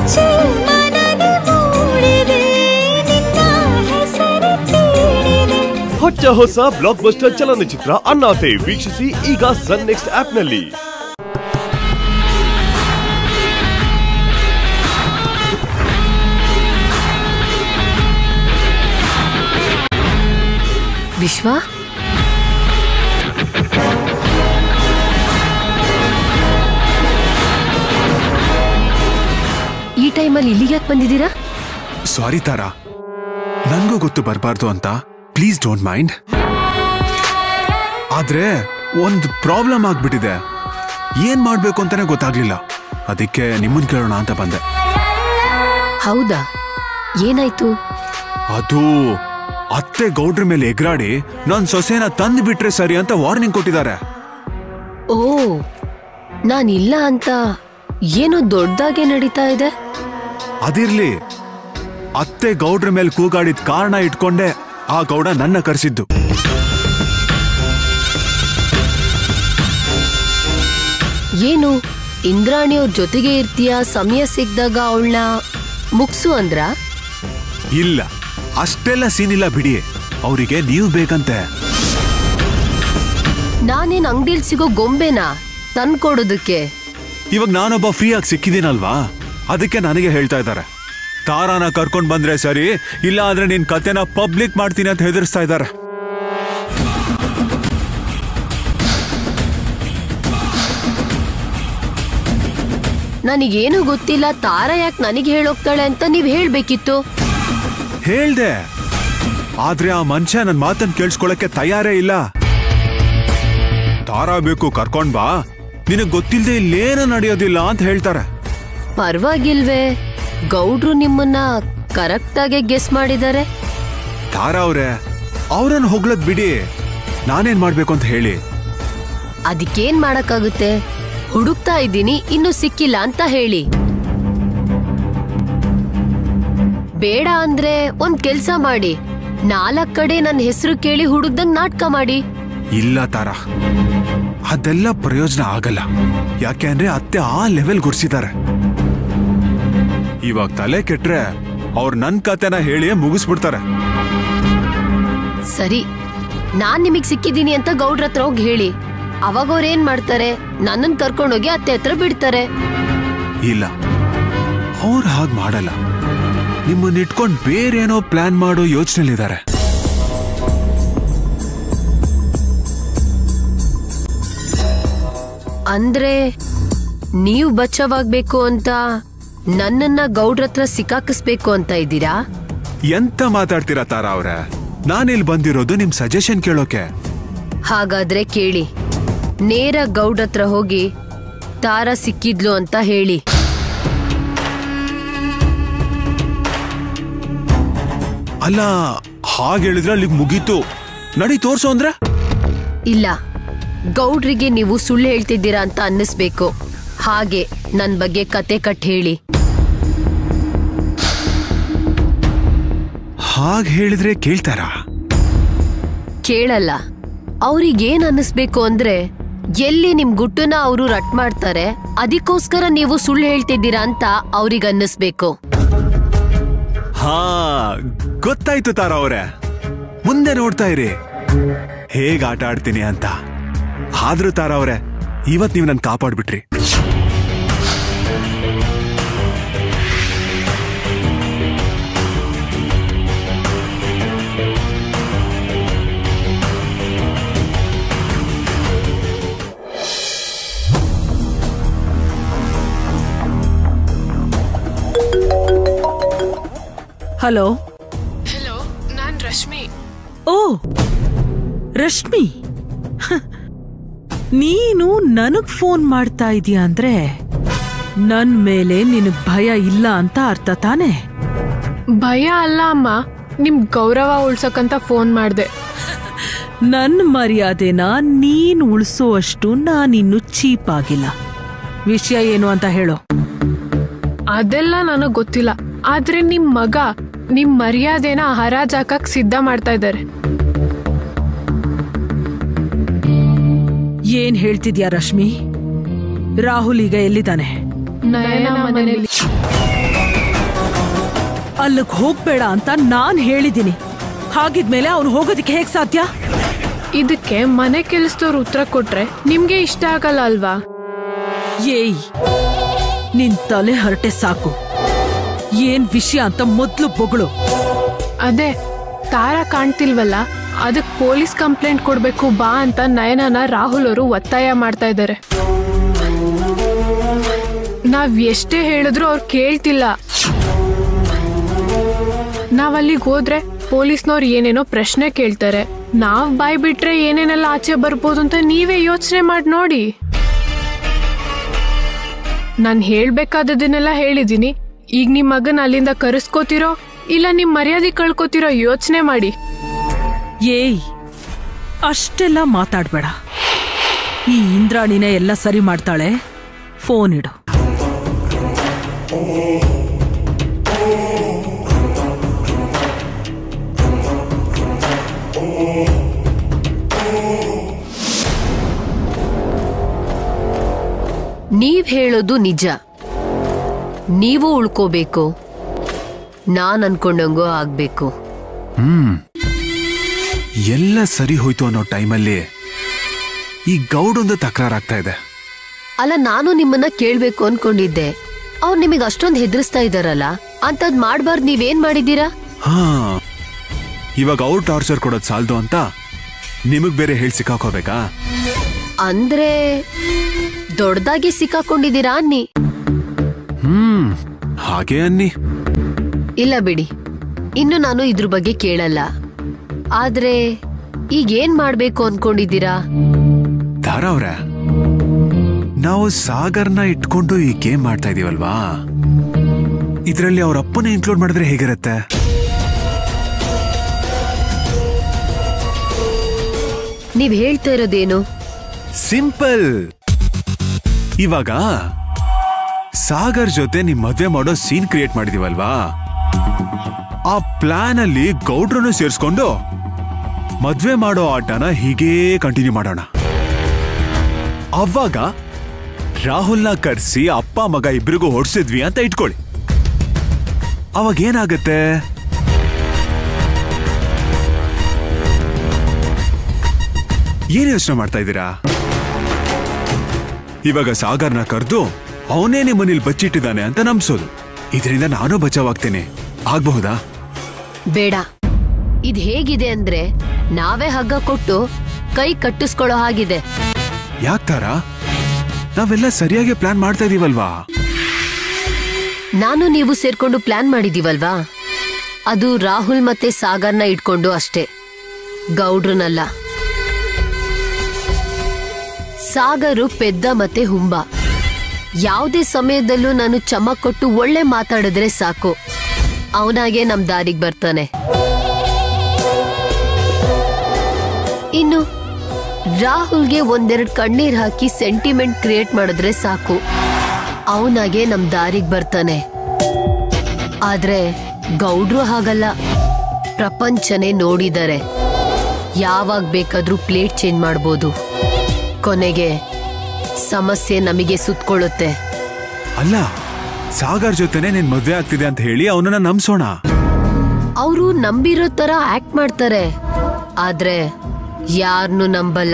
ಜೀವನದಿ ಮೂಡಿದೆ ನಿನ್ನ ಹೆಸರು ತೀಡಿದೆ ಹೊಚ್ಚ ಹೊಸ ಬ್ಲಾಕ್ ಬಸ್ಟರ್ ಚಲನಚಿತ್ರ ಅಣ್ಣಾತೆ ವೀಕ್ಷಿಸಿ ಈಗ ಸನ್ ನೆಕ್ಸ್ಟ್ ಆಪ್ನಲ್ಲಿ ವಿಶ್ವ ಈ ಟೈಮಲ್ಲಿ ಇಲ್ಲಿಗೆ ಯಾಕೆ ಬಂದಿದ್ದೀರಾ ಸಾರಿ ತಾರಾ ನನ್ಗೂ ಗೊತ್ತು ಬರಬಾರ್ದು ಅಂತ ಪ್ಲೀಸ್ ಡೋಂಟ್ ಮೈಂಡ್ ಆದ್ರೆ ಒಂದು ಪ್ರಾಬ್ಲಮ್ ಆಗ್ಬಿಟ್ಟಿದೆ ಏನ್ ಮಾಡ್ಬೇಕು ಅಂತಾನೆ ಗೊತ್ತಾಗ್ಲಿಲ್ಲ ಅದಕ್ಕೆ ನಿಮ್ಮನ್ ಕೇಳೋಣ ಅಂತ ಬಂದೆ ಹೌದಾ ಏನಾಯ್ತು ಅದು ಅತ್ತೆ ಗೌಡ್ರ ಮೇಲೆ ಎಗ್ರಾಡಿ ನನ್ ಸೊಸೆನ ತಂದು ಬಿಟ್ರೆ ಸರಿ ಅಂತ ವಾರ್ನಿಂಗ್ ಕೊಟ್ಟಿದ್ದಾರೆ ಓ ನಾನಿಲ್ಲ ಅಂತ ಏನೋ ದೊಡ್ಡದಾಗೆ ನಡೀತಾ ಇದೆ ಅದಿರ್ಲಿ ಅತ್ತೆ ಗೌಡ್ರ ಮೇಲೆ ಕೂಗಾಡಿದ ಕಾರಣ ಇಟ್ಕೊಂಡೆ ಆ ಗೌಡ ನನ್ನ ಕರೆಸಿದ್ದು ಏನು ಇಂದ್ರಾಣಿಯವ್ರ ಜೊತೆಗೆ ಇರ್ತೀಯ ಸಮಯ ಸಿಕ್ದಾಗ ಅವಳನ್ನ ಮುಗ್ಸು ಅಂದ್ರ ಇಲ್ಲ ಅಷ್ಟೆಲ್ಲ ಸೀನಿಲ್ಲ ಬಿಡಿ ಅವರಿಗೆ ನೀವು ಬೇಕಂತೆ ನಾನೇನ್ ಅಂಗಡಿಲ್ ಸಿಗೋ ಗೊಂಬೆನಾ ತಂದ್ಕೊಡೋದಕ್ಕೆ ಇವಾಗ ನಾನೊಬ್ಬ ಫ್ರೀ ಆಗಿ ಸಿಕ್ಕಿದ್ದೀನಲ್ವಾ ಅದಕ್ಕೆ ನನಗೆ ಹೇಳ್ತಾ ಇದ್ದಾರೆ ತಾರಾನ ಕರ್ಕೊಂಡ್ ಬಂದ್ರೆ ಸರಿ ಇಲ್ಲ ಅಂದ್ರೆ ನಿನ್ ಕತೆನ ಪಬ್ಲಿಕ್ ಮಾಡ್ತೀನಿ ಅಂತ ಹೆದರ್ಸ್ತಾ ಇದ್ದಾರೆ ನನಗೇನು ಗೊತ್ತಿಲ್ಲ ತಾರ ಯಾಕೆ ನನಗೆ ಹೇಳೋಗ್ತಾಳೆ ಅಂತ ನೀವ್ ಹೇಳ್ಬೇಕಿತ್ತು ಹೇಳ್ದೆ ಆದ್ರೆ ಆ ಮನುಷ್ಯ ನನ್ ಮಾತನ್ನ ಕೇಳಿಸ್ಕೊಳಕ್ಕೆ ತಯಾರೇ ಇಲ್ಲ ತಾರಾ ಬೇಕು ಕರ್ಕೊಂಡ್ ಬಾ ನಿನಗ್ ಗೊತ್ತಿಲ್ದೆ ಇಲ್ಲೇನು ನಡೆಯೋದಿಲ್ಲ ಅಂತ ಹೇಳ್ತಾರೆ ಪರವಾಗಿಲ್ವೇ ಗೌಡ್ರು ನಿಮ್ಮನ್ನ ಕರೆಕ್ಟ್ ಆಗಿ ಗೆಸ್ ಮಾಡಿದ್ದಾರೆ ತಾರಾ ಅವ್ರೆ ಅವ್ರನ್ನ ಹೊಗ್ಳದ್ ಬಿಡಿ ನಾನೇನ್ ಮಾಡ್ಬೇಕು ಅಂತ ಹೇಳಿ ಅದಕ್ಕೇನ್ ಮಾಡಕ್ಕಾಗುತ್ತೆ ಹುಡುಕ್ತಾ ಇದ್ದೀನಿ ಇನ್ನು ಸಿಕ್ಕಿಲ್ಲ ಅಂತ ಹೇಳಿ ಬೇಡ ಅಂದ್ರೆ ಒಂದ್ ಕೆಲ್ಸ ಮಾಡಿ ನಾಲ್ಕ್ ಕಡೆ ನನ್ನ ಹೆಸರು ಕೇಳಿ ಹುಡುಕ್ದಂಗ್ ನಾಟಕ ಮಾಡಿ ಇಲ್ಲ ತಾರಾ ಅದೆಲ್ಲ ಪ್ರಯೋಜನ ಆಗಲ್ಲ ಯಾಕೆ ಅಂದ್ರೆ ಅತ್ತೆ ಆ ಲೆವೆಲ್ ಗುರ್ಸಿದ್ದಾರೆ ಇವಾಗ ತಲೆ ಕೆಟ್ರೆ ಅವ್ರು ನನ್ ಕತೆನ ಹೇಳಿ ಮುಗಿಸ್ಬಿಡ್ತಾರೆ ಸರಿ ನಾನ್ ನಿಮಗ್ ಸಿಕ್ಕಿದ್ದೀನಿ ಅಂತ ಗೌಡ್ರ ಹತ್ರ ಹೋಗಿ ಹೇಳಿ ಅವಾಗ ಅವ್ರ ಏನ್ ಮಾಡ್ತಾರೆ ನನ್ನನ್ ಕರ್ಕೊಂಡೋಗಿ ಅತ್ತೆ ಹತ್ರ ಬಿಡ್ತಾರೆ ಇಲ್ಲ ಅವ್ರು ಹಾಗ್ ಮಾಡಲ್ಲ ನಿಮ್ಮನ್ನ ಇಟ್ಕೊಂಡ್ ಬೇರೇನೋ ಪ್ಲಾನ್ ಮಾಡೋ ಯೋಚನೆಲಿದ್ದಾರೆ ಅಂದ್ರೆ ನೀವು ಬಚಾವಾಗ್ಬೇಕು ಅಂತ ನನ್ನನ್ನ ಗೌಡ್ರ ಹತ್ರ ಸಿಕ್ಕಾಕಿಸ್ಬೇಕು ಅಂತ ಇದ್ದೀರಾ ಎಂತ ಮಾತಾಡ್ತೀರಾ ತಾರಾ ಅವ್ರೆ ನಾನಿಲ್ಲಿ ಬಂದಿರೋದು ನಿಮ್ ಸಜೆಷನ್ ಕೇಳೋಕೆ ಹಾಗಾದ್ರೆ ಕೇಳಿ ನೇರ ಗೌಡ್ರ ಹತ್ರ ಹೋಗಿ ತಾರ ಸಿಕ್ಕಿದ್ಲು ಅಂತ ಹೇಳಿ ಅಲ್ಲ ಹಾಗೆ ಹೇಳಿದ್ರೆ ಅಲ್ಲಿಗೆ ಮುಗೀತು ನಡಿ ತೋರ್ಸು ಅಂದ್ರೆ ಇಲ್ಲ ಗೌಡ್ರಿಗೆ ನೀವು ಸುಳ್ಳು ಹೇಳ್ತಿದ್ದೀರಾ ಅಂತ ಅನ್ನಿಸ್ಬೇಕು ಹಾಗೆ ನನ್ ಬಗ್ಗೆ ಕತೆ ಕಟ್ ಹೇಳಿ ಹಾಗೆ ಹೇಳಿದ್ರೆ ಕೇಳ್ತಾರಾ ಕೇಳಲ್ಲ ಅವ್ರಿಗೇನ್ ಅನ್ನಿಸ್ಬೇಕು ಅಂದ್ರೆ ಎಲ್ಲಿ ನಿಮ್ ಗುಟ್ಟನ್ನ ಅವರು ರಟ್ ಮಾಡ್ತಾರೆ ಅದಕ್ಕೋಸ್ಕರ ನೀವು ಸುಳ್ಳು ಹೇಳ್ತಿದ್ದೀರಾ ಅಂತ ಅವ್ರಿಗೆ ಅನ್ನಿಸ್ಬೇಕು ಹಾ ಗೊತ್ತಾಯ್ತು ತಾರ ಅವ್ರೆ ಮುಂದೆ ನೋಡ್ತಾ ಇರಿ ಹೇಗ್ ಆಟ ಆಡ್ತೀನಿ ಅಂತ ಆದ್ರೂ ತಾರ ಅವ್ರೆ ಇವತ್ ನೀವ್ ನನ್ ಕಾಪಾಡ್ಬಿಟ್ರಿ ಹಲೋ ಹಲೋ ನಾನ್ ರಶ್ಮಿ ಓ ರಶ್ಮಿ ಹ, ನೀನು ನನಗ್ ಫೋನ್ ಮಾಡ್ತಾ ಇದೀಯ ಅಂದ್ರೆ ನನ್ ಮೇಲೆ ನಿನಗ್ ಭಯ ಇಲ್ಲ ಅಂತ ಅರ್ಥ ತಾನೆ ಭಯ ಅಲ್ಲ ಅಮ್ಮ ನಿಮ್ ಗೌರವ ಉಳ್ಸಕ್ಕಂತ ಫೋನ್ ಮಾಡ್ದೆ ನನ್ ಮರ್ಯಾದೆನ ನೀನ್ ಉಳಿಸೋಷ್ಟು ನಾನಿನ್ನು ಚೀಪ್ ಆಗಿಲ್ಲ ವಿಷಯ ಏನು ಅಂತ ಹೇಳು ಅದೆಲ್ಲ ನನಗ್ ಗೊತ್ತಿಲ್ಲ ಆದ್ರೆ ನಿಮ್ ಮಗ ನಿಮ್ ಮರ್ಯಾದೆನ ಹರಾಜಾಕಕ್ ಸಿದ್ಧ ಮಾಡ್ತಾ ಇದ್ದಾರೆ ಏನ್ ಹೇಳ್ತಿದ್ಯಾ ರಶ್ಮಿ ರಾಹುಲ್ ಈಗ ಎಲ್ಲಿದ್ದಾನೆ ನಯನ ಮನೆಯಲ್ಲಿ ಅಲ್ಲಿಗ್ ಹೋಗ್ಬೇಡ ಅಂತ ನಾನ್ ಹೇಳಿದೀನಿ ಹಾಗಿದ್ಮೇಲೆ ಅವನು ಹೋಗೋದಿಕ್ಕೆ ಹೇಗ್ ಸಾಧ್ಯ ಇದಕ್ಕೆ ಮನೆ ಕೆಲಸದವ್ರು ಉತ್ತರ ಕೊಟ್ರೆ ನಿಮ್ಗೆ ಇಷ್ಟ ಆಗಲ್ಲ ಅಲ್ವಾ ಏಯ್ ನಿನ್ ತಲೆ ಹರಟೆ ಸಾಕು ಏನ್ ವಿಷಯ ಅಂತ ಮೊದ್ಲು ಬೊಗಳು ಅದೇ ತಾರ ಕಾಣ್ತಿಲ್ವಲ್ಲ ಅದಕ್ ಪೊಲೀಸ್ ಕಂಪ್ಲೇಂಟ್ ಕೊಡ್ಬೇಕು ಬಾ ಅಂತ ನಯನನ ರಾಹುಲ್ ಅವರು ಒತ್ತಾಯ ಮಾಡ್ತಾ ಇದ್ದಾರೆ ನಾವ್ ಎಷ್ಟೇ ಹೇಳಿದ್ರು ಅವ್ರು ಕೇಳ್ತಿಲ್ಲ ನಾವ್ ಅಲ್ಲಿಗೆ ಹೋದ್ರೆ ಪೊಲೀಸ್ನವ್ರು ಏನೇನೋ ಪ್ರಶ್ನೆ ಕೇಳ್ತಾರೆ ನಾವ್ ಬಾಯ್ ಬಿಟ್ರೆ ಏನೇನೆಲ್ಲ ಆಚೆ ಬರ್ಬೋದು ಅಂತ ನೀವೇ ಯೋಚನೆ ಮಾಡಿ ನೋಡಿ ನಾನ್ ಹೇಳ್ಬೇಕಾದದನ್ನೆಲ್ಲ ಹೇಳಿದೀನಿ ಈಗ ನಿಮ್ ಮಗನ ಅಲ್ಲಿಂದ ಕರೆಸ್ಕೋತಿರೋ ಇಲ್ಲ ನಿಮ್ ಮರ್ಯಾದೆ ಕಳ್ಕೊತಿರೋ ಯೋಚನೆ ಮಾಡಿ ಏಯ್ ಅಷ್ಟೆಲ್ಲ ಮಾತಾಡ್ಬೇಡ ಈ ಇಂದ್ರಾಣಿನೇ ಎಲ್ಲ ಸರಿ ಮಾಡ್ತಾಳೆ ಫೋನ್ ಇಡು ನೀವ್ ಹೇಳೋದು ನಿಜ ನೀವು ಉಳ್ಕೋಬೇಕು ನಾನ್ ಅನ್ಕೊಂಡಂಗೂ ಆಗ್ಬೇಕು ಎಲ್ಲ ಸರಿ ಹೋಯ್ತು ಅನ್ನೋ ಟೈಮಲ್ಲಿ ಈ ಗೌಡೊಂದು ತಕರಾರಾಗ್ತಾ ಇದೆ ಅಲ್ಲ ನಾನು ನಿಮ್ಮನ್ನ ಕೇಳ್ಬೇಕು ಅನ್ಕೊಂಡಿದ್ದೆ ಅವ್ರು ನಿಮಗೆ ಅಷ್ಟೊಂದು ಹೆದರ್ಸ್ತಾ ಇದಾರಲ್ಲ ಅಂತದ್ ಮಾಡ್ಬಾರ್ದು ನೀವೇನ್ ಮಾಡಿದೀರಾ ಹಾ ಇವಾಗ ಅವ್ರು ಟಾರ್ಚರ್ ಕೊಡೋದ್ ಸಾಲ್ದು ಅಂತ ನಿಮಗ್ ಬೇರೆ ಹೇಳಿ ಸಿಕ್ಕಾಕೋಬೇಕಾ ಅಂದ್ರೆ ದೊಡ್ಡದಾಗಿ ಸಿಕ್ಕಾಕೊಂಡಿದ್ದೀರಾ ಅನ್ನಿ ಹ್ಮ್ ಹಾಗೆ ಅನ್ನಿ ಇಲ್ಲ ಬಿಡಿ ಇನ್ನು ನಾನು ಇದ್ರ ಬಗ್ಗೆ ಕೇಳಲ್ಲ ಆದ್ರೆ ಈಗ ಏನ್ ಮಾಡ್ಬೇಕು ಅನ್ಕೊಂಡಿದ್ದೀರಾ ದಾರ ಅವ್ರೆ ನಾವು ಸಾಗರ್ನ ಇಟ್ಕೊಂಡು ಈ ಗೇಮ್ ಮಾಡ್ತಾ ಇದೀವಲ್ವಾ ಇದ್ರಲ್ಲಿ ಅವ್ರ ಅಪ್ಪನ ಇನ್ಕ್ಲೂಡ್ ಮಾಡಿದ್ರೆ ಹೇಗಿರತ್ತೆ ನೀವ್ ಹೇಳ್ತಾ ಇರೋದೇನು ಸಿಂಪಲ್ ಇವಾಗ ಸಾಗರ್ ಜೊತೆ ನಿಮ್ ಮದ್ವೆ ಮಾಡೋ ಸೀನ್ ಕ್ರಿಯೇಟ್ ಮಾಡಿದೀವಲ್ವಾ ಆ ಪ್ಲಾನ್ ಅಲ್ಲಿ ಗೌಡ್ರನ್ನು ಸೇರಿಸ್ಕೊಂಡು ಮದ್ವೆ ಮಾಡೋ ಆಟನ ಹೀಗೇ ಕಂಟಿನ್ಯೂ ಮಾಡೋಣ ಅವಾಗ ರಾಹುಲ್ನ ಕರ್ಸಿ ಅಪ್ಪ ಮಗ ಇಬ್ರಿಗೂ ಹೊಡ್ಸಿದ್ವಿ ಅಂತ ಇಟ್ಕೊಳ್ಳಿ ಅವಾಗ ಏನಾಗತ್ತೆ ಏನ್ ಯೋಚನೆ ಮಾಡ್ತಾ ಇದ್ದೀರಾ ಇವಾಗ ಸಾಗರ್ನ ಕರೆದು ಅವನೇ ನಿಮ್ಮನೇಲಿ ಬಚ್ಚಿಟ್ಟಿದ್ದಾನೆ ಅಂತ ನಂಬಿಸೋದು ಇದರಿಂದ ನಾನು ಬಚಾವಾಗ್ತೇನೆ ಆಗ್ಬಹುದಾ ಬೇಡ ಇದ್ ಹೇಗಿದೆ ಅಂದ್ರೆ ನಾವೇ ಹಗ್ಗ ಕೊಟ್ಟು ಕೈ ಕಟ್ಟಿಸ್ಕೊಳ್ಳೋ ಹಾಗಿದೆ ಯಾಕ್ತಾರ ನಾವೆಲ್ಲ ಸರಿಯಾಗಿ ಪ್ಲಾನ್ ಮಾಡ್ತಾ ಇದೀವಲ್ವಾ ನಾನು ನೀವು ಸೇರ್ಕೊಂಡು ಪ್ಲಾನ್ ಮಾಡಿದೀವಲ್ವಾ ಅದು ರಾಹುಲ್ ಮತ್ತೆ ಸಾಗರ್ನ ಇಟ್ಕೊಂಡು ಅಷ್ಟೇ ಗೌಡ್ರನಲ್ಲ ಸಾಗರು ಪೆದ್ದ ಮತ್ತೆ ಹುಂಬ ಯಾವುದೇ ಸಮಯದಲ್ಲೂ ನಾನು ಚಮಕ್ ಕೊಟ್ಟು ಒಳ್ಳೆ ಮಾತಾಡಿದ್ರೆ ಸಾಕು ಅವನಾಗೆ ನಮ್ ದಾರಿಗ್ ಬರ್ತಾನೆ ಇನ್ನು ರಾಹುಲ್ಗೆ ಒಂದೆರಡು ಕಣ್ಣೀರ್ ಹಾಕಿ ಸೆಂಟಿಮೆಂಟ್ ಕ್ರಿಯೇಟ್ ಮಾಡಿದ್ರೆ ಸಾಕು ಅವನಾಗೆ ನಮ್ ದಾರಿಗ್ ಬರ್ತಾನೆ ಆದ್ರೆ ಗೌಡ್ರು ಹಾಗಲ್ಲ ಪ್ರಪಂಚನೇ ನೋಡಿದರೆ ಯಾವಾಗ ಬೇಕಾದ್ರೂ ಪ್ಲೇಟ್ ಚೇಂಜ್ ಮಾಡ್ಬೋದು ಕೊನೆಗೆ ಸಮಸ್ಯೆ ನಮಗೆ ಸುತ್ಕೊಳ್ಳುತ್ತೆ ಅಲ್ಲ ಸಾಗರ್ ಜೊತೆನೆ ನಿನ್ ಮದ್ವೆ ಆಗ್ತಿದೆ ಅಂತ ಹೇಳಿ ಅವನನ್ನ ನಂಬಿಸೋಣ ಅವರು ನಂಬಿರೋ ತರ ಆಕ್ಟ್ ಮಾಡ್ತಾರೆ ಆದ್ರೆ ಯಾರನ್ನು ನಂಬಲ್ಲ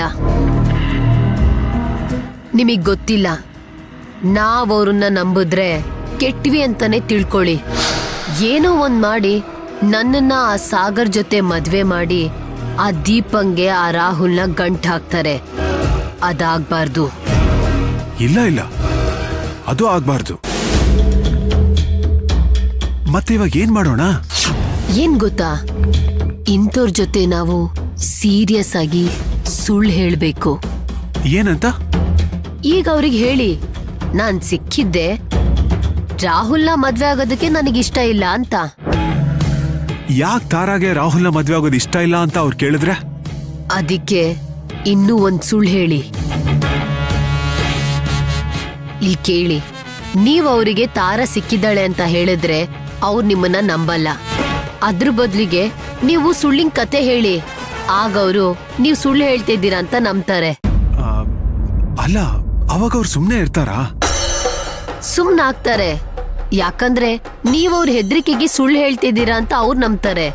ನಿಮಗ್ ಗೊತ್ತಿಲ್ಲ ನಾವ್ ಅವ್ರನ್ನ ನಂಬಿದ್ರೆ ಕೆಟ್ವಿ ಅಂತಾನೆ ತಿಳ್ಕೊಳ್ಳಿ ಏನೋ ಒಂದ್ ಮಾಡಿ ನನ್ನನ್ನ ಆ ಸಾಗರ್ ಜೊತೆ ಮದ್ವೆ ಮಾಡಿ ಆ ದೀಪಂಗೆ ಆ ರಾಹುಲ್ನ ಗಂಟ್ ಹಾಕ್ತಾರೆ ಅದಾಗ್ಬಾರ್ದು ಇಲ್ಲ ಇಲ್ಲ ಅದು ಆಗ್ಬಾರ್ದು ಮತ್ತೆ ಇವಾಗ ಏನ್ ಮಾಡೋಣ ಏನ್ ಗೊತ್ತಾ ಇಂಥವ್ರ ಜೊತೆ ನಾವು ಸೀರಿಯಸ್ ಆಗಿ ಸುಳ್ಳು ಹೇಳ್ಬೇಕು ಏನಂತ ಈಗ ಅವ್ರಿಗೆ ಹೇಳಿ ನಾನ್ ಸಿಕ್ಕಿದ್ದೆ ರಾಹುಲ್ನ ಮದ್ವೆ ಆಗೋದಕ್ಕೆ ನನಗಿಷ್ಟ ಇಲ್ಲ ಅಂತ ಯಾಕ್ ತಾರಾಗೆ ರಾಹುಲ್ನ ಮದ್ವೆ ಆಗೋದು ಇಷ್ಟ ಇಲ್ಲ ಅಂತ ಅವ್ರು ಕೇಳಿದ್ರೆ ಅದಕ್ಕೆ ಇನ್ನೂ ಒಂದ್ ಸುಳ್ಳು ಹೇಳಿ ಇಲ್ಲಿ ಕೇಳಿ ನೀವ್ ಅವರಿಗೆ ತಾರ ಸಿಕ್ಕಿದ್ದಾಳೆ ಅಂತ ಹೇಳಿದ್ರೆ ಅವ್ರು ನಿಮ್ಮನ್ನ ನಂಬಲ್ಲ ಅದ್ರ ಬದ್ಲಿಗೆ ನೀವು ಸುಳ್ಳಿನ ಕತೆ ಹೇಳಿ ಆಗ ಅವರು ನೀವು ಸುಳ್ಳು ಹೇಳ್ತಿದ್ದೀರಾ ಅಂತ ನಂಬ್ತಾರೆ ಆ, ಅಲ್ಲ ಅವಾಗ ಅವ್ರು ಸುಮ್ನೆ ಇರ್ತಾರಾ ಸುಮ್ನಾಗ್ತಾರೆ ಯಾಕಂದ್ರೆ ನೀವ್ ಅವ್ರ ಹೆದರಿಕೆಗೆ ಸುಳ್ಳು ಹೇಳ್ತಿದ್ದೀರಾ ಅಂತ ಅವ್ರು ನಂಬ್ತಾರೆ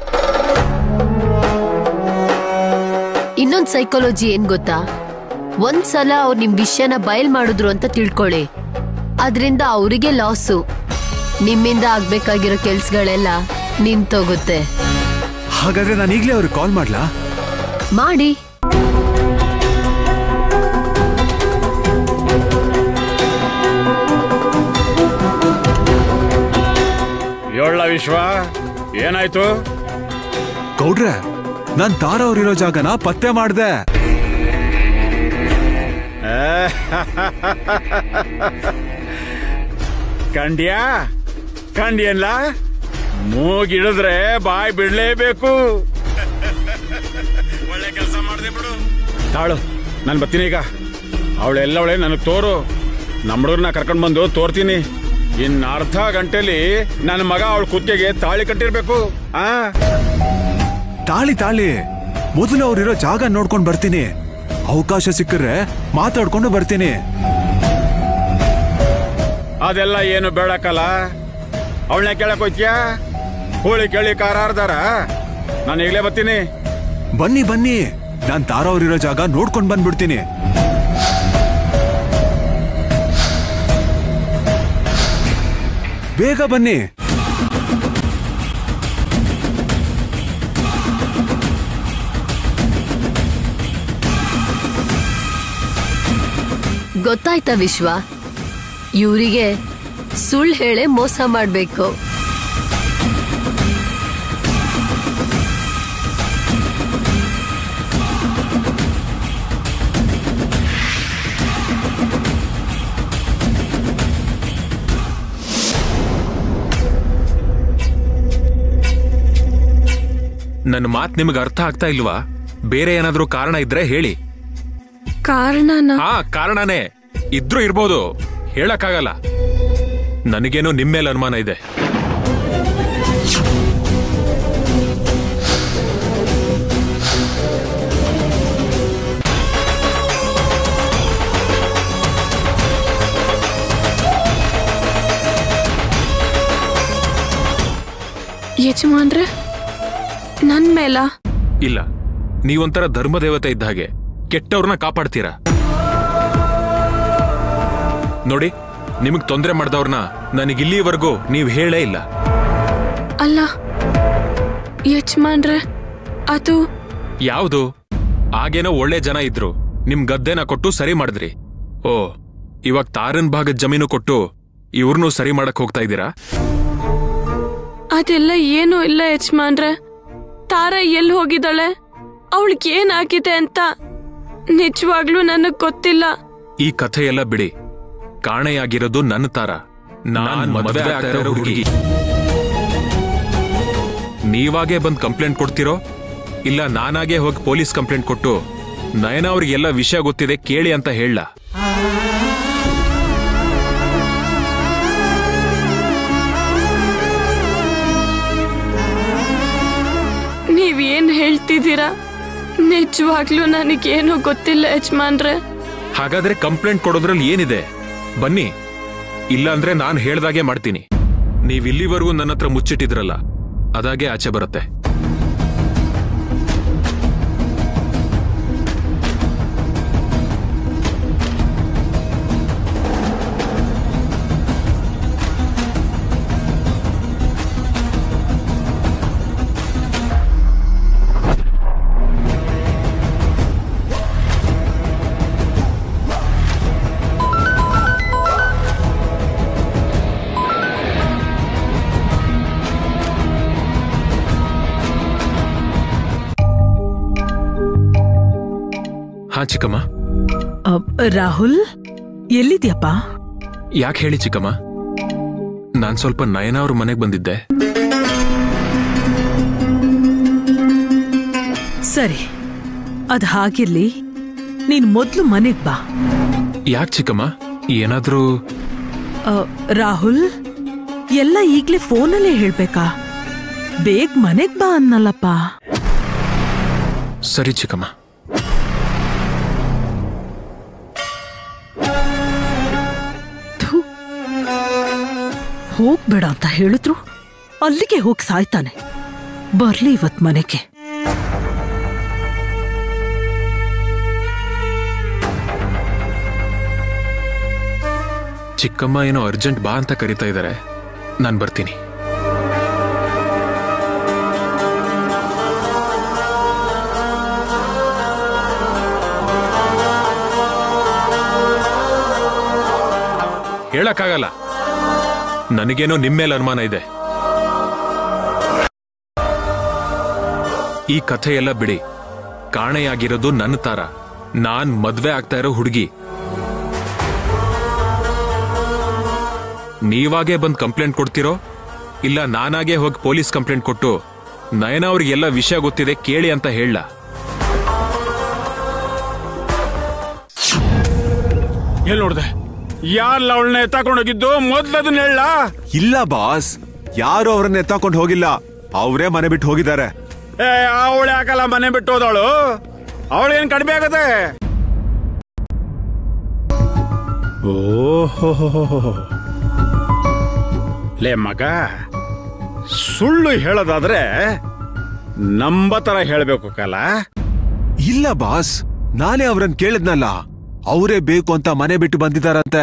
ಇನ್ನೊಂದ್ ಸೈಕಾಲಜಿ ಏನ್ ಗೊತ್ತಾ ಒಂದ್ಸಲ ಅವ್ರು ನಿಮ್ ವಿಷಯನ ಬಯಲ್ ಮಾಡಿದ್ರು ಅಂತ ತಿಳ್ಕೊಳ್ಳಿ ಅದ್ರಿಂದ ಅವರಿಗೆ ಲಾಸು ನಿಮ್ಮಿಂದ ಆಗ್ಬೇಕಾಗಿರೋ ಕೆಲ್ಸಗಳೆಲ್ಲ ನಿಂತೋಗುತ್ತೆ ಹಾಗಾದ್ರೆ ನಾನು ಈಗಲೇ ಅವ್ರಿಗೆ ಕಾಲ್ ಮಾಡ್ಲಾ ಮಾಡಿ ಏಳ್ಲ ವಿಶ್ವ ಏನಾಯ್ತು ಗೌಡ್ರೆ ನಾನ್ ತಾರ ಅವ್ರಿರೋ ಜಾಗನ ಪತ್ತೆ ಮಾಡ್ದೆ ಕಂಡ್ಯಾ ಕಂಡ್ಯಲ್ಲ ಮೂಗಿಡಿದ್ರೆ ಬಾಯ್ ಬಿಡ್ಲೇಬೇಕು ಒಳ್ಳೆ ಕೆಲಸ ಮಾಡಿದೆ ಬಿಡು ತಾಳು ನಾನು ಬರ್ತೀನಿ ಈಗ ಅವಳೆಲ್ಲವಳೆ ನನಗೆ ತೋರು ನಮ್ಮ ಹುಡುಗರನ್ನ ಕರ್ಕೊಂಡು ಬಂದು ತೋರ್ತೀನಿ ಇನ್ನು ಅರ್ಧ ಗಂಟೆಲಿ ನನ್ನ ಮಗ ಅವಳ ಕುತ್ತಿಗೆಗೆ ತಾಳಿ ಕಟ್ಟಿರ್ಬೇಕು ಆ ತಾಳಿ ತಾಳಿ ಮೊದಲು ಅವ್ರಿರೋ ಜಾಗ ನೋಡ್ಕೊಂಡ್ ಬರ್ತೀನಿ ಅವಕಾಶ ಸಿಕ್ಕರೆ ಮಾತಾಡ್ಕೊಂಡು ಬರ್ತೀನಿ ಅದೆಲ್ಲ ಏನು ಬೇಡಕ್ಕಲ್ಲ ಅವಳನ್ನ ಕೇಳಕ್ ಹೋಯ್ತ್ಯಾ ಕೋಳಿ ಕೇಳಿ ಕಾರಾರ್ದಾರ ನಾನು ಈಗಲೇ ಬರ್ತೀನಿ ಬನ್ನಿ ಬನ್ನಿ ನಾನ್ ತಾರ ಅವ್ರಿರೋ ಜಾಗ ನೋಡ್ಕೊಂಡ್ ಬಂದ್ಬಿಡ್ತೀನಿ ಬೇಗ ಬನ್ನಿ ಗೊತ್ತಾಯ್ತಾ ವಿಶ್ವ ಇವರಿಗೆ ಸುಳ್ಳು ಹೇಳೆ ಮೋಸ ಮಾಡ್ಬೇಕು ನನ್ನ ಮಾತ್ ನಿಮಗೆ ಅರ್ಥ ಆಗ್ತಾ ಇಲ್ವಾ ಬೇರೆ ಏನಾದ್ರೂ ಕಾರಣ ಇದ್ರೆ ಹೇಳಿ ಕಾರಣನ ಹಾ ಕಾರಣನೇ ಇದ್ರೂ ಇರ್ಬೋದು ಹೇಳಕ್ಕಾಗಲ್ಲ ನನಗೇನೋ ನಿಮ್ಮೇಲೆ ಅನುಮಾನ ಇದೆ ಯಜಮಾನ್ರೆ ನನ್ ಮೇಲ ಇಲ್ಲ ನೀವೊಂಥರ ಧರ್ಮದೇವತೆ ಇದ್ದ ಹಾಗೆ ಕೆಟ್ಟವ್ರನ್ನ ಕಾಪಾಡ್ತೀರಾ ನೋಡಿ ನಿಮಗ್ ತೊಂದರೆ ಮಾಡ್ದವ್ರನ್ನ ನನಗಿಲ್ಲಿವರೆಗೂ ನೀವು ಹೇಳೇ ಇಲ್ಲ ಅಲ್ಲ ಯಜಮಾನ್ರೆ ಅದು ಯಾವುದು ಆಗೇನೋ ಒಳ್ಳೆ ಜನ ಇದ್ರು ನಿಮ್ ಗದ್ದೆನ ಕೊಟ್ಟು ಸರಿ ಮಾಡಿದ್ರಿ ಓ ಇವಾಗ ತಾರನ್ ಭಾಗದ ಜಮೀನು ಕೊಟ್ಟು ಇವ್ರನ್ನೂ ಸರಿ ಮಾಡಕ್ ಹೋಗ್ತಾ ಇದ್ದೀರಾ ಅದೆಲ್ಲ ಏನೂ ಇಲ್ಲ ಯಜಮಾನ್ರೆ ತಾರ ಎಲ್ಲಿ ಹೋಗಿದ್ದಾಳೆ ಅವಳಿಗೆ ಏನಾಗಿದೆ ಅಂತ ನಿಜವಾಗ್ಲೂ ನನಗ್ ಗೊತ್ತಿಲ್ಲ ಈ ಕಥೆಯೆಲ್ಲ ಬಿಡಿ ಕಾಣೆಯಾಗಿರೋದು ನನ್ನ ತಾರ ನಾನ್ ಮದುವೆ ಆಗ್ತಾ ಇರೋ ಹುಡುಗಿ ನೀವಾಗೇ ಬಂದ್ ಕಂಪ್ಲೇಂಟ್ ಕೊಡ್ತಿರೋ ಇಲ್ಲ ನಾನಾಗೆ ಹೋಗಿ ಪೊಲೀಸ್ ಕಂಪ್ಲೇಂಟ್ ಕೊಟ್ಟು ನಯನ ಅವ್ರಿಗೆಲ್ಲ ವಿಷಯ ಗೊತ್ತಿದೆ ಕೇಳಿ ಅಂತ ಹೇಳ ನೀವೇನ್ ಹೇಳ್ತಿದ್ದೀರಾ ನಿಜವಾಗ್ಲೂ ನನಗೇನು ಗೊತ್ತಿಲ್ಲ ಯಜಮಾನ್ರೆ ಹಾಗಾದ್ರೆ ಕಂಪ್ಲೇಂಟ್ ಕೊಡೋದ್ರಲ್ಲಿ ಏನಿದೆ ಬನ್ನಿ ಇಲ್ಲ ಅಂದ್ರೆ ನಾನು ಹೇಳ್ದಾಗೆ ಮಾಡ್ತೀನಿ ನೀವ್ ಇಲ್ಲಿವರೆಗೂ ನನ್ನ ಹತ್ರ ಮುಚ್ಚಿಟ್ಟಿದ್ರಲ್ಲ ಅದಾಗೆ ಆಚೆ ಬರುತ್ತೆ ಹಾ ಚಿಕ್ಕಮ್ಮ ಅ, ರಾಹುಲ್ ಎಲ್ಲಿದ್ಯಪ್ಪ ಯಾಕೆ ಹೇಳಿ ಚಿಕ್ಕಮ್ಮ ನಾನ್ ಸ್ವಲ್ಪ ನಯನ ಅವ್ರ ಮನೆಗೆ ಬಂದಿದ್ದೆ ಸರಿ ಅದ್ ಹಾಗಿರ್ಲಿ ನೀನ್ ಮೊದ್ಲು ಮನೆಗ್ ಬಾ ಯಾಕೆ ಚಿಕ್ಕಮ್ಮ ಏನಾದ್ರೂ ಅ, ರಾಹುಲ್ ಎಲ್ಲ ಈಗ್ಲೇ ಫೋನಲ್ಲೇ ಹೇಳ್ಬೇಕಾ ಬೇಗ ಮನೆಗ್ ಬಾ ಅನ್ನಲ್ಲಪ್ಪ ಸರಿ ಚಿಕ್ಕಮ್ಮ ಹೋಗ್ಬೇಡ ಅಂತ ಹೇಳಿದ್ರು ಅಲ್ಲಿಗೆ ಹೋಗಿ ಸಾಯ್ತಾನೆ ಬರ್ಲಿ ಇವತ್ ಮನೆಗೆ ಚಿಕ್ಕಮ್ಮ ಏನೋ ಅರ್ಜೆಂಟ್ ಬಾ ಅಂತ ಕರಿತಾ ಇದ್ದಾರೆ ನಾನು ಬರ್ತೀನಿ ಹೇಳಕ್ಕಾಗಲ್ಲ ನನಗೇನೋ ನಿಮ್ಮೇಲೆ ಅನುಮಾನ ಇದೆ ಈ ಕಥೆ ಎಲ್ಲ ಬಿಡಿ ಕಾಣೆಯಾಗಿರೋದು ನನ್ನ ತಾರ ನಾನ್ ಮದ್ವೆ ಆಗ್ತಾ ಇರೋ ಹುಡುಗಿ ನೀವಾಗೇ ಬಂದ್ ಕಂಪ್ಲೇಂಟ್ ಕೊಡ್ತಿರೋ ಇಲ್ಲ ನಾನಾಗೇ ಹೋಗಿ ಪೊಲೀಸ್ ಕಂಪ್ಲೇಂಟ್ ಕೊಟ್ಟು ನಯನ ಅವ್ರಿಗೆಲ್ಲ ವಿಷಯ ಗೊತ್ತಿದೆ ಕೇಳಿ ಅಂತ ಹೇಳ ಎಲ್ಲಿ ನೋಡ್ದೆ ಯಾರಲ್ಲ ಅವಳನ್ನ ಎತ್ತಾಕೊಂಡೋಗಿದ್ದು ಮೊದ್ಲದನ್ನ ಹೇಳ ಇಲ್ಲ ಬಾಸ್ ಯಾರು ಅವ್ರನ್ನ ಎತ್ತಾಕೊಂಡು ಹೋಗಿಲ್ಲ ಅವರೇ ಮನೆ ಬಿಟ್ಟು ಹೋಗಿದ್ದಾರೆ ಏ ಅವಳು ಯಾಕಲ್ಲ ಮನೆ ಬಿಟ್ಟು ಹೋದವಳು ಅವಳೇನ್ ಕಡಿಮೆ ಆಗತ್ತೆ ಓಹೋ ಲೇ ಮಗ ಸುಳ್ಳು ಹೇಳೋದಾದ್ರೆ ನಂಬ ತರ ಹೇಳ್ಬೇಕು ಕಲ ಇಲ್ಲ ಬಾಸ್ ನಾನೇ ಅವ್ರನ್ನ ಕೇಳಿದ್ನಲ್ಲ ಅವರೇ ಬೇಕು ಅಂತ ಮನೆ ಬಿಟ್ಟು ಬಂದಿದಾರಂತೆ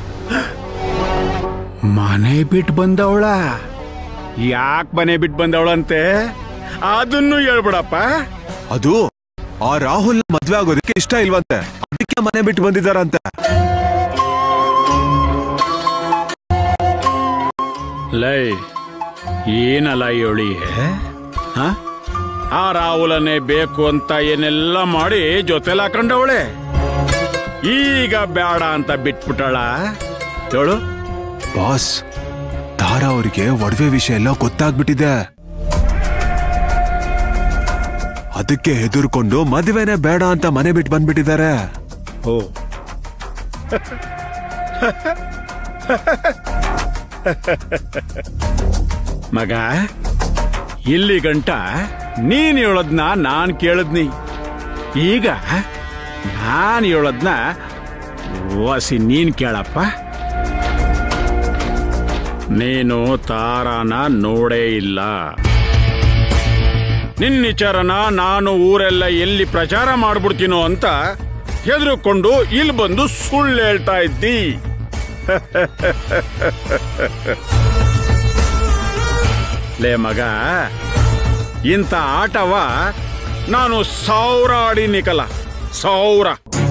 ಮನೆ ಬಿಟ್ಟು ಬಂದವಳ ಯಾಕೆ ಮನೆ ಬಿಟ್ಟು ಬಂದವಳಂತೆ ಅದನ್ನು ಹೇಳ್ಬಿಡಪ್ಪ ಅದು ಆ ರಾಹುಲ್ ಮದ್ವೆ ಆಗೋದಕ್ಕೆ ಇಷ್ಟ ಇಲ್ವಂತೆ ಅದಕ್ಕೆ ಮನೆ ಬಿಟ್ಟು ಬಂದಿದಾರಂತೆ ಲೈ ಏನಲ್ಲ ಇವಳಿ ಆ ರಾಹುಲನೇ ಬೇಕು ಅಂತ ಏನೆಲ್ಲ ಮಾಡಿ ಜೊತೆಲಿ ಹಾಕೊಂಡವಳೆ ಈಗ ಬೇಡ ಅಂತ ಬಿಟ್ಬಿಟ್ಟಳ ಹೇಳು ಬಾಸ್ ತಾರಾ ಅವ್ರಿಗೆ ಒಡವೆ ವಿಷಯ ಎಲ್ಲ ಗೊತ್ತಾಗ್ಬಿಟ್ಟಿದೆ ಅದಕ್ಕೆ ಹೆದರ್ಕೊಂಡು ಮದುವೆನೇ ಬೇಡ ಅಂತ ಮನೆ ಬಿಟ್ಟು ಬಂದ್ಬಿಟ್ಟಿದ್ದಾರೆ ಓ ಮಗ ಇಲ್ಲಿ ಗಂಟ ನೀನ್ ಹೇಳದ್ನ ನಾನ್ ಕೇಳದ್ನಿ ಈಗ ನಾನ್ ಹೇಳದ್ನ ವಸಿ ನೀನ್ ಕೇಳಪ್ಪ ನೀನು ತಾರಾನ ನೋಡೇ ಇಲ್ಲ ನಿನ್ನ ವಿಚಾರನ ನಾನು ಊರೆಲ್ಲ ಎಲ್ಲಿ ಪ್ರಚಾರ ಮಾಡ್ಬಿಡ್ತೀನೋ ಅಂತ ಹೆದರ್ಕೊಂಡು ಇಲ್ಲಿ ಬಂದು ಸುಳ್ಳು ಹೇಳ್ತಾ ಇದ್ದಿ ಲೇ ಮಗ ಇಂಥ ಆಟವ ನಾನು ಸಾವಿರ ಆಡಿ ನಿಕಲ ಸಾವಿರ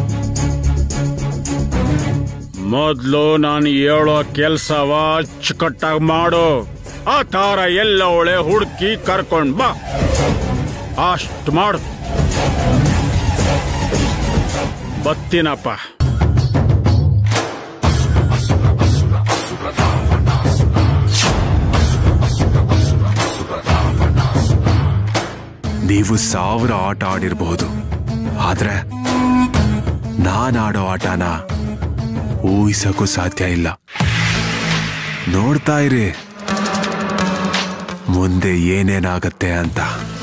ಮೊದ್ಲು ನಾನು ಹೇಳೋ ಕೆಲ್ಸವ ಅಚ್ಚುಕಟ್ಟಾಗಿ ಮಾಡು ಆ ತಾರ ಎಲ್ಲವಳೆ ಹುಡುಕಿ ಕರ್ಕೊಂಡ್ ಬಾ ಅಷ್ಟು ಮಾಡು ಬತ್ತೀನಪ್ಪ ನೀವು ಸಾವಿರ ಆಟ ಆಡಿರಬಹುದು ಆದ್ರೆ ನಾನ್ ಆಡೋ ಆಟನ ಊಹಿಸಕ್ಕೂ ಸಾಧ್ಯ ಇಲ್ಲ ನೋಡ್ತಾ ಇರಿ ಮುಂದೆ ಏನೇನಾಗತ್ತೆ ಅಂತ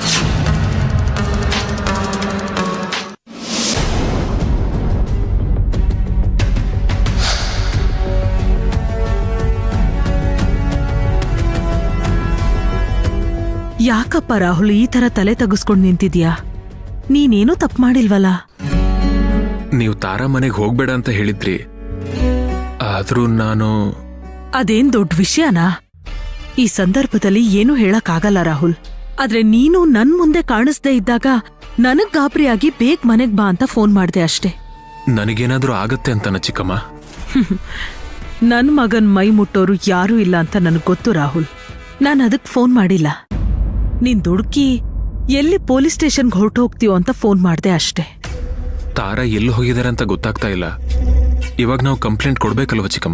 ಯಾಕಪ್ಪ ರಾಹುಲ್ ಈ ತರ ತಲೆ ತಗ್ಸ್ಕೊಂಡ್ ನಿಂತಿದ್ಯಾ ನೀನೇನೂ ತಪ್ಪು ಮಾಡಿಲ್ವಲ್ಲ ನೀವು ತಾರಾ ಮನೆಗೆ ಹೋಗ್ಬೇಡ ಅಂತ ಹೇಳಿದ್ರಿ ಆದ್ರೂ ನಾನು ಅದೇನ್ ದೊಡ್ಡ ವಿಷಯನಾ ಈ ಸಂದರ್ಭದಲ್ಲಿ ಏನೂ ಹೇಳಕ್ಕಾಗಲ್ಲ ರಾಹುಲ್ ಆದ್ರೆ ನೀನು ನನ್ ಮುಂದೆ ಕಾಣಿಸ್ದೇ ಇದ್ದಾಗ ನನಗ್ ಗಾಬರಿಯಾಗಿ ಬೇಗ ಮನೆಗ್ ಬಾ ಅಂತ ಫೋನ್ ಮಾಡ್ದೆ ಅಷ್ಟೇ ನನಗೇನಾದ್ರೂ ಆಗತ್ತೆ ಅಂತನ ಚಿಕ್ಕಮ್ಮ ನನ್ ಮಗನ್ ಮೈ ಮುಟ್ಟೋರು ಯಾರೂ ಇಲ್ಲ ಅಂತ ನನಗ್ ಗೊತ್ತು ರಾಹುಲ್ ನಾನ್ ಅದಕ್ ಫೋನ್ ಮಾಡಿಲ್ಲ ನೀನ್ ದುಡುಕಿ ಎಲ್ಲಿ ಪೊಲೀಸ್ ಸ್ಟೇಷನ್ಗೆ ಹೊರಟು ಹೋಗ್ತೀಯೋ ಅಂತ ಫೋನ್ ಮಾಡ್ದೆ ಅಷ್ಟೇ ತಾರಾ ಎಲ್ಲಿ ಹೋಗಿದ್ದಾರೆ ಅಂತ ಗೊತ್ತಾಗ್ತಾ ಇಲ್ಲ ಇವಾಗ ನಾವು ಕಂಪ್ಲೇಂಟ್ ಕೊಡ್ಬೇಕಲ್ವ ಚಿಕ್ಕಮ್ಮ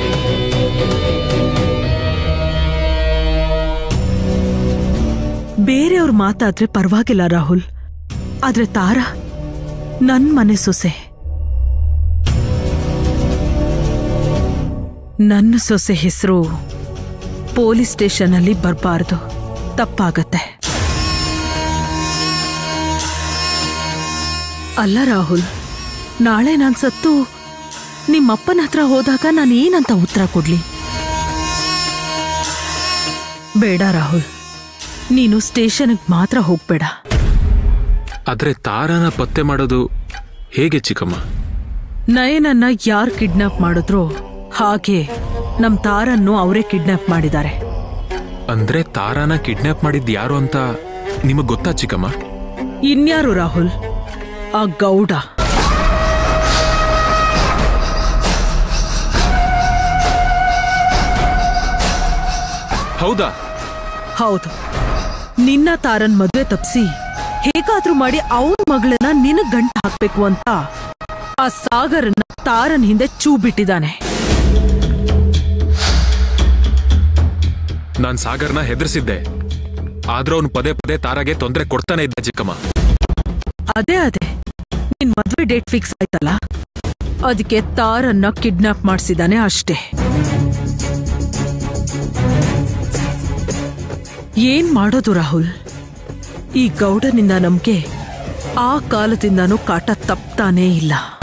ಬೇರೆಯವ್ರ ಮಾತಾದ್ರೆ ಪರವಾಗಿಲ್ಲ ರಾಹುಲ್ ಆದ್ರೆ ತಾರಾ ನನ್ ಮನೆ ಸೊಸೆ ನನ್ನ ಸೊಸೆ ಹೆಸರು ಪೊಲೀಸ್ ಸ್ಟೇಷನಲ್ಲಿ ಬರಬಾರ್ದು ತಪ್ಪಾಗತ್ತೆ ಅಲ್ಲ ರಾಹುಲ್ ನಾಳೆ ನಾನ್ ಸತ್ತು ನಿಮ್ಮಪ್ಪನ ಹತ್ರ ಹೋದಾಗ ನಾನು ಏನಂತ ಉತ್ತರ ಕೊಡ್ಲಿ ಬೇಡ ರಾಹುಲ್ ನೀನು ಸ್ಟೇಷನ್ಗೆ ಮಾತ್ರ ಹೋಗ್ಬೇಡ ಆದ್ರೆ ತಾರನ ಪತ್ತೆ ಮಾಡೋದು ಹೇಗೆ ಚಿಕ್ಕಮ್ಮ ನಯನನ್ನ ಯಾರ್ ಕಿಡ್ನಾಪ್ ಮಾಡಿದ್ರೋ ಹಾಗೆ ನಮ್ ತಾರನ್ನು ಅವರೇ ಕಿಡ್ನಾಪ್ ಮಾಡಿದ್ದಾರೆ ಅಂದ್ರೆ ತಾರಾನ ಕಿಡ್ನಾಪ್ ಮಾಡಿದ್ ಯಾರು ಅಂತ ನಿಮಗ್ ಗೊತ್ತಾ ಚಿಕ್ಕಮ್ಮ ಇನ್ಯಾರು ರಾಹುಲ್ ಆ ಗೌಡ ಹೌದಾ ಹೌದು ನಿನ್ನ ತಾರನ್ ಮದ್ವೆ ತಪ್ಸಿ ಹೇಗಾದ್ರೂ ಮಾಡಿ ಅವನ ಮಗಳನ್ನ ನಿನ್ನ ಗಂಟ ಹಾಕ್ಬೇಕು ಅಂತ ಆ ಸಾಗರನ್ನ ತಾರನ್ ಹಿಂದೆ ಚೂ ಬಿಟ್ಟಿದ್ದಾನೆ ನಾನ್ ಸಾಗರ್ನ ಹೆದರ್ಸಿದ್ದೆ ಆದ್ರೂ ಅವನು ಪದೇ ಪದೇ ತಾರಾಗೆ ತೊಂದರೆ ಕೊಡ್ತಾನೆ ಇದ್ದ ಚಿಕ್ಕಮ್ಮ ಅದೇ ಅದೇ ನಿನ್ ಮದ್ವೆ ಡೇಟ್ ಫಿಕ್ಸ್ ಆಯ್ತಲ್ಲ ಅದಕ್ಕೆ ತಾರನ್ನ ಕಿಡ್ನಾಪ್ ಮಾಡ್ಸಿದಾನೆ ಅಷ್ಟೇ ಏನ್ ಮಾಡೋದು ರಾಹುಲ್ ಈ ಗೌಡನಿಂದ ನಮ್ಗೆ ಆ ಕಾಲದಿಂದಾನೂ ಕಾಟ ತಪ್ತಾನೇ ಇಲ್ಲ